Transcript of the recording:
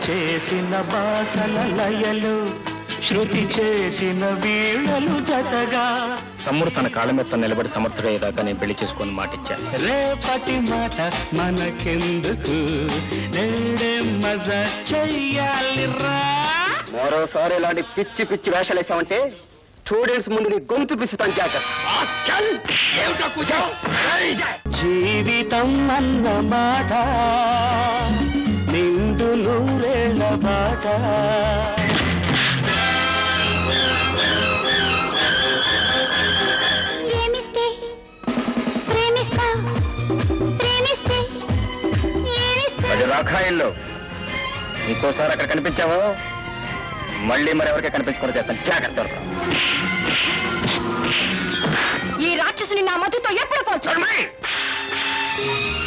చేసిన బాసల లయలు శృతి చేసిన వీణలు జతగా తమ్ముడు తన కాళ్ళ మీద తను నిలబడి సమర్థుడయ్యేదాకా నేను పెళ్లి చేసుకొని మాటిచ్చాను రేపటి మాట మనకెందుకు నేడే మజా చెయ్యాలిరా మరోసారి ఇలాంటి పిచ్చి పిచ్చి వేషాలు వేసామంటే స్టూడెంట్స్ ముందు నీ గొంతు పిస్తాను జాగ్రత్త జీవితం అన్న మాట నిండు నూరేళ్ల బాట ఏమిస్తే ప్రేమిస్తా ప్రేమిస్తే ఏమిస్తా అది రాఖాయిల్లో ఇంకోసారి అక్కడ కనిపించావో మళ్ళీ మరి ఎవరికి కనిపించుకొని చేస్తాను జాగ్రత్త ఈ రాక్షసుని నా మధుతో ఎప్పుడు పోల్చు